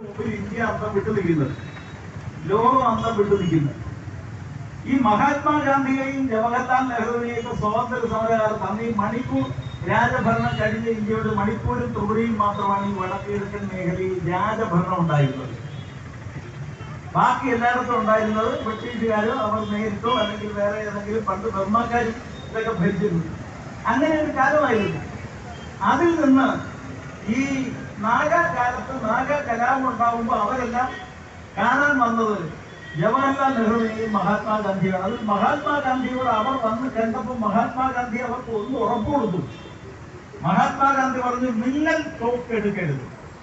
മുമ്പിൽ ഇന്ത്യ അന്തം വിട്ടു നിൽക്കുന്നത് ലോകം അന്തം വിട്ടു നിൽക്കുന്നത് ഈ മഹാത്മാഗാന്ധിയെയും ജവഹർലാൽ നെഹ്റുവിനെയും സ്വാതന്ത്ര്യ സമരകാലത്ത് അന്ന് ഈ മണിപ്പൂർ രാജഭരണം കഴിഞ്ഞ ഇന്ത്യയുടെ മണിപ്പൂരും ത്രിപുരയും മാത്രമാണ് ഈ വടക്ക് കിഴക്കൻ മേഖലയിൽ രാജഭരണം ഉണ്ടായിരുന്നത് ബാക്കി എല്ലായിടത്തും ഉണ്ടായിരുന്നത് ബ്രിട്ടീഷുകാരോ അവർ നേരിട്ടോ അല്ലെങ്കിൽ വേറെ ഏതെങ്കിലും പണ്ട് ബർമ്മക്കാരും ഇതൊക്കെ ഭരിച്ചിരുന്നു അങ്ങനെ ഒരു കാലമായിരുന്നു അതിൽ നിന്ന് ഈ നാഗ കാലത്ത് നാഗ കലാപം ഉണ്ടാകുമ്പോൾ അവരെല്ലാം കാണാൻ വന്നത് ജവഹർലാൽ നെഹ്റുവിനെയും മഹാത്മാഗാന്ധിയാണ് അതിൽ മഹാത്മാഗാന്ധിയോട് അവർ വന്ന് കണ്ടപ്പോൾ മഹാത്മാഗാന്ധി അവർക്ക് ഒന്ന് ഉറപ്പ് കൊടുത്തു മഹാത്മാഗാന്ധി പറഞ്ഞു നിങ്ങൾ തോക്കെടുക്കരുത്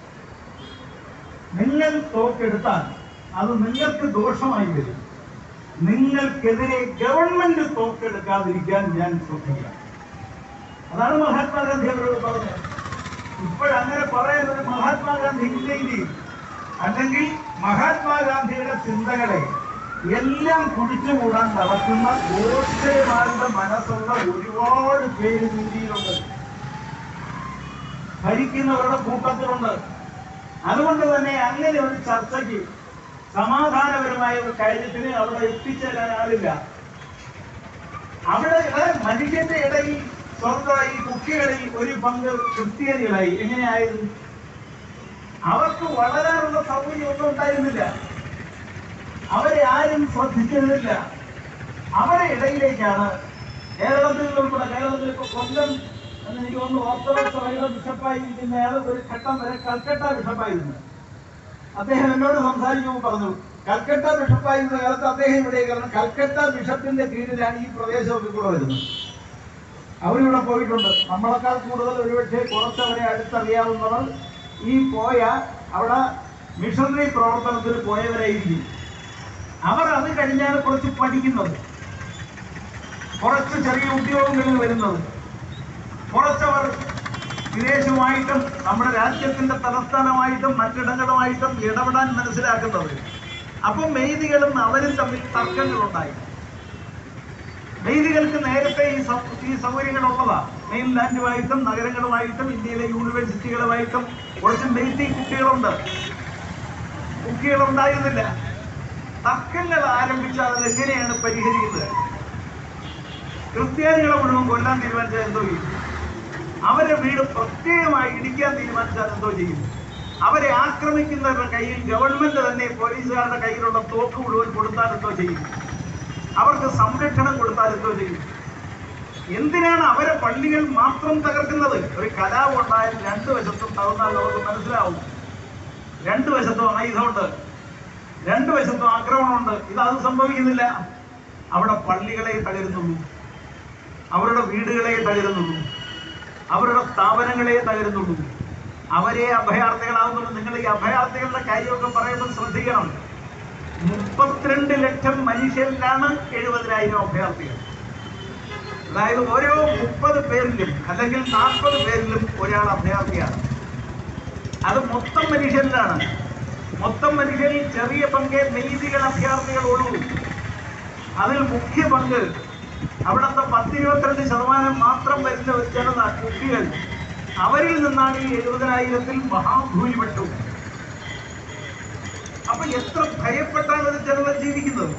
നിങ്ങൾ തോക്കെടുത്താൽ അത് നിങ്ങൾക്ക് ദോഷമായി വരും നിങ്ങൾക്കെതിരെ ഗവൺമെന്റ് തോക്കെടുക്കാതിരിക്കാൻ ഞാൻ ശ്രദ്ധിക്കാം അതാണ് മഹാത്മാഗാന്ധി അവരോട് പറഞ്ഞത് ഇപ്പോഴങ്ങനെ പറയാൻ ഒരു മഹാത്മാഗാന്ധി ഇല്ലെങ്കിൽ അല്ലെങ്കിൽ മഹാത്മാഗാന്ധിയുടെ ചിന്തകളെ എല്ലാം കുടിച്ചുകൂടാൻ നടക്കുന്ന ഗോഡ്സേമാരുടെ മനസ്സുള്ള ഒരുപാട് പേര് ഇന്ത്യയിലുണ്ട് ഭരിക്കുന്നവരുടെ കൂട്ടത്തിലുണ്ട് അതുകൊണ്ട് തന്നെ അങ്ങനെ ഒരു ചർച്ചയ്ക്ക് സമാധാനപരമായ ഒരു കാര്യത്തിന് അവിടെ എത്തിച്ചേരാൻ ആളില്ല അവിടെ ഇവിടെ മനുഷ്യന്റെ ഇടയിൽ സ്വന്തമായി കുട്ടികളിൽ ഒരു പങ്ക് ക്രിസ്ത്യാനികളായി എങ്ങനെയായിരുന്നു അവർക്ക് വളരാനുള്ള സൗകര്യം ഒന്നും ഉണ്ടായിരുന്നില്ല അവരെ ആരും ശ്രദ്ധിച്ചിരുന്നില്ല അവരുടെ ഇടയിലേക്കാണ് കേരളത്തിൽ ഉൾപ്പെടെ കേരളത്തിൽ ഇപ്പൊ കൊല്ലം എന്ന് എനിക്ക് തോന്നുന്നു ഓർത്തഡോക്സ് സഭയുടെ ബിഷപ്പായിരിക്കുന്നയാൾ ഒരു ഘട്ടം വരെ കൽക്കട്ട ബിഷപ്പായിരുന്നു അദ്ദേഹം എന്നോട് സംസാരിക്കുമ്പോൾ പറഞ്ഞു കൽക്കട്ട ബിഷപ്പായിരുന്ന കാലത്ത് അദ്ദേഹം ഇവിടെ കാരണം കൽക്കട്ട ബിഷപ്പിന്റെ കീഴിലാണ് ഈ പ്രദേശമൊക്കെ കൂടെ വരുന്നത് അവരിവിടെ പോയിട്ടുണ്ട് നമ്മളെക്കാൾ കൂടുതൽ ഒരുപക്ഷെ കുറച്ചവരെ അടുത്തറിയാവുന്നവർ ഈ പോയ അവിടെ മിഷണറി പ്രവർത്തനത്തിന് പോയവരായിരിക്കും അവർ അത് കഴിഞ്ഞാണ് കുറച്ച് പഠിക്കുന്നത് കുറച്ച് ചെറിയ ഉദ്യോഗങ്ങളിൽ വരുന്നത് കുറച്ചവർ വിദേശമായിട്ടും നമ്മുടെ രാജ്യത്തിന്റെ തലസ്ഥാനമായിട്ടും മറ്റിടങ്ങളുമായിട്ടും ഇടപെടാൻ മനസ്സിലാക്കുന്നത് അപ്പം മെയ്തികളും അവരും തമ്മിൽ തർക്കങ്ങളുണ്ടായി മെയ്തികൾക്ക് നേരത്തെ ഈ സൗ- ഈ സൗകര്യങ്ങൾ ഉള്ളതാ മെയിൻലാൻഡുമായിട്ടും നഗരങ്ങളുമായിട്ടും ഇന്ത്യയിലെ യൂണിവേഴ്സിറ്റികളുമായിട്ടും കുറച്ച് മെയ്തി കുട്ടികളുണ്ട് കുട്ടികളുണ്ടായിരുന്നില്ല തർക്കങ്ങൾ ആരംഭിച്ചാൽ അത് എങ്ങനെയാണ് പരിഹരിക്കുന്നത് ക്രിസ്ത്യാനികളെ മുഴുവൻ കൊല്ലാൻ തീരുമാനിച്ചാൽ എന്തോ ചെയ്യും അവരെ വീട് പ്രത്യേകമായി ഇടിക്കാൻ തീരുമാനിച്ചാൽ എന്തോ ചെയ്യും അവരെ ആക്രമിക്കുന്നവരുടെ കയ്യിൽ ഗവൺമെന്റ് തന്നെ പോലീസുകാരുടെ കയ്യിലുള്ള തോക്ക് മുഴുവൻ കൊടുത്താൽ എന്തോ ചെയ്യും അവർക്ക് സംരക്ഷണം കൊടുത്താൽ എന്തോ ചെയ്യും എന്തിനാണ് അവരെ പള്ളികൾ മാത്രം തകർക്കുന്നത് ഒരു കലാപം ഉണ്ടായാൽ രണ്ടു വശത്തും തകർന്നാൽ നമുക്ക് മനസ്സിലാവും രണ്ടു വശത്തും ആയുധമുണ്ട് രണ്ടു വശത്തും ആക്രമണമുണ്ട് ഇത് അത് സംഭവിക്കുന്നില്ല അവിടെ പള്ളികളെ തകരുന്നുള്ളൂ അവരുടെ വീടുകളെ തകരുന്നുള്ളൂ അവരുടെ സ്ഥാപനങ്ങളെ തകരുന്നുള്ളൂ അവരെ അഭയാർത്ഥികളാവുന്നുള്ളൂ നിങ്ങൾ ഈ അഭയാർത്ഥികളുടെ കാര്യമൊക്കെ പറയുമ്പോൾ ശ്രദ്ധിക്കണം മുപ്പത്തിരണ്ട് ലക്ഷം മനുഷ്യരിലാണ് എഴുപതിനായിരം അഭയാർത്ഥികൾ അതായത് ഓരോ മുപ്പത് പേരിലും അല്ലെങ്കിൽ നാൽപ്പത് പേരിലും ഒരാൾ അഭയാർത്ഥിയാണ് അത് മൊത്തം മനുഷ്യരിലാണ് മൊത്തം മനുഷ്യരിൽ ചെറിയ പങ്കേ നെയ്തികൾ അഭയാർത്ഥികളുള്ളൂ അതിൽ മുഖ്യ പങ്ക് അവിടുത്തെ പത്തിരുപത്തിരണ്ട് ശതമാനം മാത്രം വരുന്ന ഒരു ജനത കുട്ടികൾ അവരിൽ നിന്നാണ് ഈ എഴുപതിനായിരത്തിൽ മഹാഭൂരിപക്ഷവും അപ്പൊ എത്ര ഭയപ്പെട്ടാണ് ഒരു ജനത ജീവിക്കുന്നത്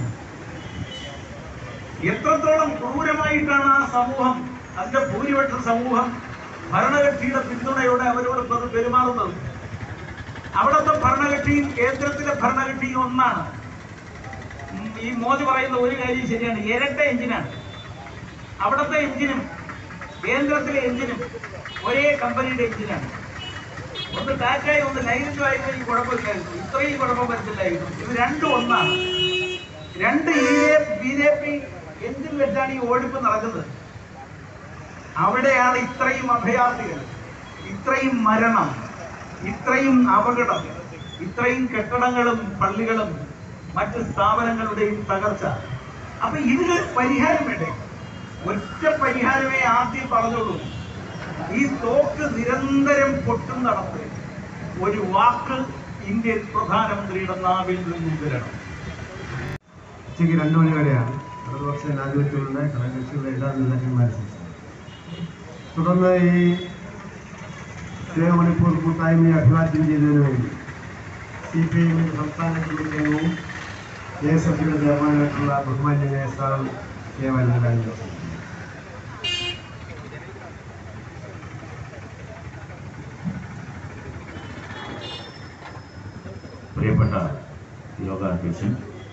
എത്രത്തോളം ക്രൂരമായിട്ടാണ് ആ സമൂഹം അതിന്റെ ഭൂരിപക്ഷ സമൂഹം ഭരണകക്ഷിയുടെ പിന്തുണയോടെ അവരോട് പെരു- പെരുമാറുന്നത് അവിടുത്തെ ഭരണകക്ഷിയും കേന്ദ്രത്തിലെ ഭരണകക്ഷിയും ഒന്നാണ് ഉം, ഈ മോദി പറയുന്ന ഒരു കാര്യം ശരിയാണ് ഇരട്ട എഞ്ചിനാണ് അവിടുത്തെ എഞ്ചിനും കേന്ദ്രത്തിലെ എഞ്ചിനും ഒരേ കമ്പനിയുടെ എഞ്ചിനാണ് ഒന്ന് ടാറ്റായി ഒന്ന് ലൈനിലും ആയിരുന്നു ഈ കുഴപ്പമില്ലായിരുന്നു ഇത്രയും കുഴപ്പം വരത്തില്ലായിരുന്നു ഇത് രണ്ടും ഒന്നാണ് രണ്ട് ബി ജെ പി എഞ്ചിൻ വെച്ചാണ് ഈ ഓടിപ്പ് നടക്കുന്നത് അവിടെയാണ് ഇത്രയും അഭയാർത്ഥികൾ ഇത്രയും മരണം ഇത്രയും അപകടം ഇത്രയും കെട്ടിടങ്ങളും പള്ളികളും മറ്റ് സ്ഥാപനങ്ങളുടെയും തകർച്ച അപ്പൊ ഇതിന് പരിഹാരം വേണ്ടേ ഒറ്റ പരിഹാരമേ ആദ്യം പറഞ്ഞുള്ളൂ ഈ തോക്ക് നിരന്തരം പൊട്ടുന്നിടത്ത് ഒരു വാക്ക് ഇന്ത്യൻ പ്രധാനമന്ത്രിയുടെ നാവിൽ നിന്നും വരണം ഉച്ചയ്ക്ക് രണ്ടു മണി വരെയാണ് ഇടതുപക്ഷ ജനാധിപത്യങ്ങളുടെ ഘടകകക്ഷികളുടെ എല്ലാ നേതാക്കന്മാരും സംസാരിച്ചത്. തുടർന്ന് ഈ ജയ മണിപ്പൂർ കൂട്ടായ്മയെ അഭിവാദ്യം ചെയ്തതിനു വേണ്ടി സി പി ഐ സംസ്ഥാന കമ്മിറ്റി അംഗവും കെ എസ് എഫ് സിയുടെ ചെയർമാനായിട്ടുള്ള ബഹുമാന്യനായ സാർ കെ വല്ലരാജ് പ്രിയപ്പെട്ട യോഗ അധ്യക്ഷൻ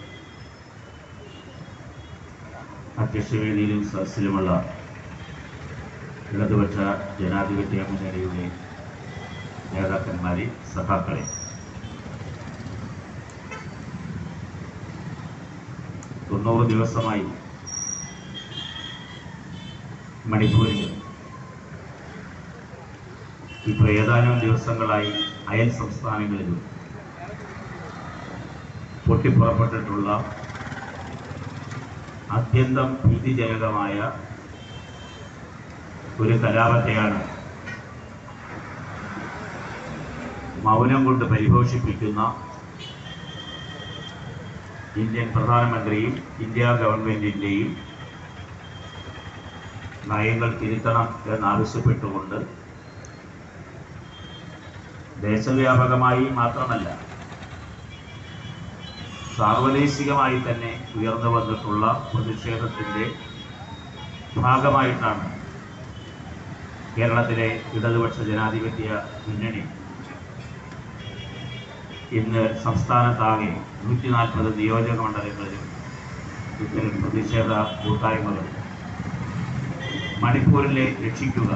അധ്യക്ഷവേദിയിലും സദസ്സിലുമുള്ള ഇടതുപക്ഷ ജനാധിപത്യ മുന്നണിയുടെ നേതാക്കന്മാരെ സഖാക്കളെ തൊണ്ണൂറ് ദിവസമായി മണിപ്പൂരിൽ ഇപ്പോൾ ഏതാനും ദിവസങ്ങളായി അയൽ സംസ്ഥാനങ്ങളിലും പൊട്ടിപ്പുറപ്പെട്ടിട്ടുള്ള അത്യന്തം ഭീതിജനകമായ ഒരു കലാപത്തെയാണ് മൗനം കൊണ്ട് പരിപോഷിപ്പിക്കുന്ന ഇന്ത്യൻ പ്രധാനമന്ത്രിയും ഇന്ത്യ ഗവൺമെന്റിൻ്റെയും നയങ്ങൾ തിരുത്തണം എന്നാവശ്യപ്പെട്ടുകൊണ്ട് ദേശവ്യാപകമായി മാത്രമല്ല സാർവദേശികമായി തന്നെ ഉയർന്നു വന്നിട്ടുള്ള പ്രതിഷേധത്തിൻ്റെ ഭാഗമായിട്ടാണ് കേരളത്തിലെ ഇടതുപക്ഷ ജനാധിപത്യ മുന്നണി ഇന്ന് സംസ്ഥാനത്താകെ നൂറ്റി നാൽപ്പത് നിയോജക മണ്ഡലങ്ങളിലും ഇത്തരം പ്രതിഷേധ കൂട്ടായ്മകൾ മണിപ്പൂരിലെ രക്ഷിക്കുക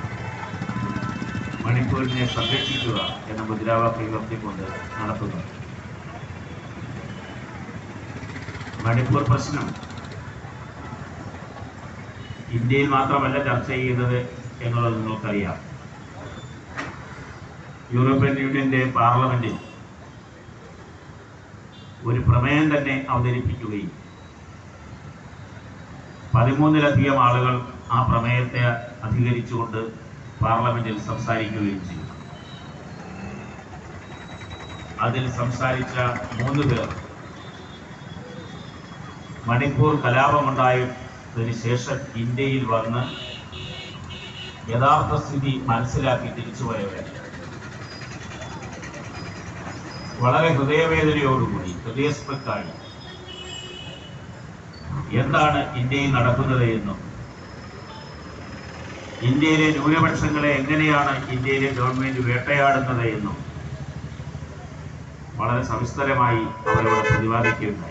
മണിപ്പൂരിനെ സംരക്ഷിക്കുക എന്ന മുദ്രാവാക്യം ഉയർത്തിക്കൊണ്ട് നടത്തുന്നു മണിപ്പൂർ പ്രശ്നം ഇന്ത്യയിൽ മാത്രമല്ല ചർച്ച ചെയ്യുന്നത് എന്നുള്ളത് നിങ്ങൾക്കറിയാം യൂറോപ്യൻ യൂണിയന്റെ പാർലമെന്റിൽ ഒരു പ്രമേയം തന്നെ അവതരിപ്പിക്കുകയും പതിമൂന്നിലധികം ആളുകൾ ആ പ്രമേയത്തെ അധികരിച്ചുകൊണ്ട് പാർലമെന്റിൽ സംസാരിക്കുകയും ചെയ്തു അതിൽ സംസാരിച്ച മൂന്ന് പേർ മണിപ്പൂർ കലാപമുണ്ടായതിനു ശേഷം ഇന്ത്യയിൽ വന്ന് യഥാർത്ഥ സ്ഥിതി മനസ്സിലാക്കി തിരിച്ചുപോയവരാണ് വളരെ ഹൃദയവേദനയോടുകൂടി ഹൃദയസ്പൃക്കായി എന്താണ് ഇന്ത്യയിൽ നടക്കുന്നത് എന്നും ഇന്ത്യയിലെ ന്യൂനപക്ഷങ്ങളെ എങ്ങനെയാണ് ഇന്ത്യയിലെ ഗവൺമെന്റ് വേട്ടയാടുന്നത് എന്നും വളരെ സവിസ്തരമായി അവരോട് പ്രതിപാദിക്കുകയുണ്ടായി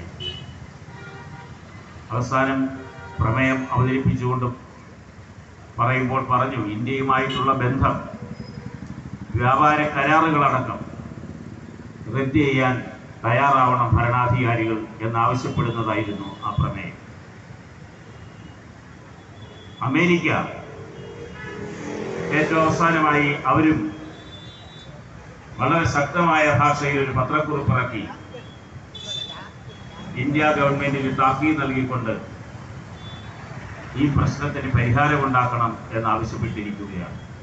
അവസാനം പ്രമേയം അവതരിപ്പിച്ചുകൊണ്ടും പറയുമ്പോൾ പറഞ്ഞു ഇന്ത്യയുമായിട്ടുള്ള ബന്ധം വ്യാപാര കരാറുകളടക്കം റദ്ദ് ചെയ്യാൻ തയ്യാറാവണം ഭരണാധികാരികൾ എന്നാവശ്യപ്പെടുന്നതായിരുന്നു ആ പ്രമേയം അമേരിക്ക ഏറ്റവും അവസാനമായി അവരും വളരെ ശക്തമായ ഭാഷയിൽ ഒരു പത്രക്കുറിപ്പ് ഇറക്കി ഇന്ത്യ ഗവൺമെന്റിന് താക്കീത് നൽകിക്കൊണ്ട് ഈ പ്രശ്നത്തിന് പരിഹാരമുണ്ടാക്കണം എന്നാവശ്യപ്പെട്ടിരിക്കുകയാണ്